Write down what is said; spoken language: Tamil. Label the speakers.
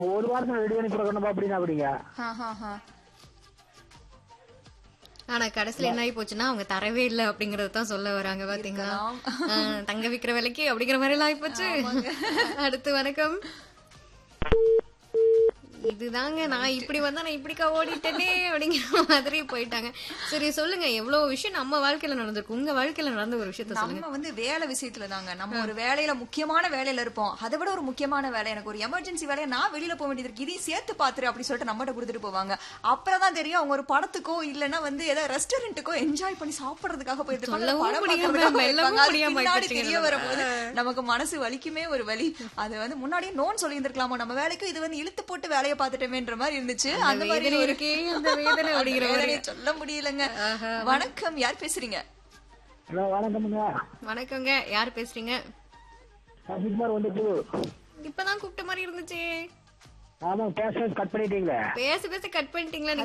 Speaker 1: ஒரு வாரத்துல ரெடி பண்ணி கொடுக்கணும்பா அப்படின்னா அப்படிங்க
Speaker 2: ஹா, ஹா, ஹா.
Speaker 3: ஆனா கடைசியில என்ன ஆகி போச்சுன்னா அவங்க தரவே இல்ல அப்படிங்கறத தான் சொல்ல வராங்க பாத்தீங்களா ஆ, தங்க விக்கிற விலைக்கு அப்படிங்கிற மாதிரி எல்லாம் ஆயிப்போச்சு அடுத்து வணக்கம் இதுதாங்க நான் இப்படி வந்தா நான் இப்படிக்கா ஓடிட்டேனே அப்படிங்கிற மாதிரி போயிட்டாங்க சரி சொல்லுங்க எவ்வளவு விஷயம் நம்ம வாழ்க்கையில நடந்திருக்கு உங்க வாழ்க்கையில நடந்த ஒரு விஷயத்த சொல்லுங்க
Speaker 2: நம்ம வந்து வேலை விஷயத்துல தாங்க நம்ம ஒரு வேலையில முக்கியமான வேலையில இருப்போம் அதை விட ஒரு முக்கியமான வேலை எனக்கு ஒரு எமர்ஜென்சி வேலையை நான் வெளியில போக வேண்டியது இருக்கு இதையும் சேர்த்து பாத்துரு அப்படி சொல்லிட்டு நம்மகிட்ட கொடுத்துட்டு போவாங்க அப்புறம் தான் தெரியும் அவங்க ஒரு படத்துக்கோ இல்லனா வந்து ஏதாவது ரெஸ்டாரண்ட்டுக்கோ என்ஜாய் பண்ணி சாப்பிடுறதுக்காக போயிட்டு
Speaker 3: சொல்லவும்
Speaker 2: படம்
Speaker 3: முடியாம,
Speaker 2: பார்க்கறதுக்காக
Speaker 3: மெல்லவும்
Speaker 2: போயிருப்பாங்க. அது
Speaker 3: முடியாம
Speaker 2: பின்னாடி
Speaker 3: ஆயிப்போச்சுங்க
Speaker 2: தெரிய
Speaker 3: நம்ம.
Speaker 2: வரும்போது நமக்கு மனசு வலிக்குமே ஒரு வலி அது வந்து முன்னாடியே நோன் சொல்லி இருந்திருக்கலாமோ நம்ம வேலைக்கு இது வந்து இழுத்து போட்டு வேலையை பார்த்துட்டோமேன்ற மாதிரி இருந்துச்சு அந்த மாதிரி
Speaker 3: வேதனை
Speaker 2: ஒரு
Speaker 3: இருக்கே அந்த வேதனை
Speaker 2: அந்த
Speaker 3: அப்படிங்கிற மாதிரி
Speaker 2: வேதனையை சொல்ல முடியலங்க வணக்கம் யார் பேசுறீங்க
Speaker 1: ஹலோ வணக்கம்ங்க
Speaker 3: வணக்கங்க யார் பேசுறீங்க
Speaker 1: சசிகுமார் வந்துட்டு
Speaker 3: இப்பதான் கூப்பிட்ட மாதிரி இருந்துச்சு
Speaker 1: ஆமா பேச கட் பண்ணிட்டீங்களே
Speaker 3: பேச பேச கட் பண்ணிட்டீங்களா நீங்க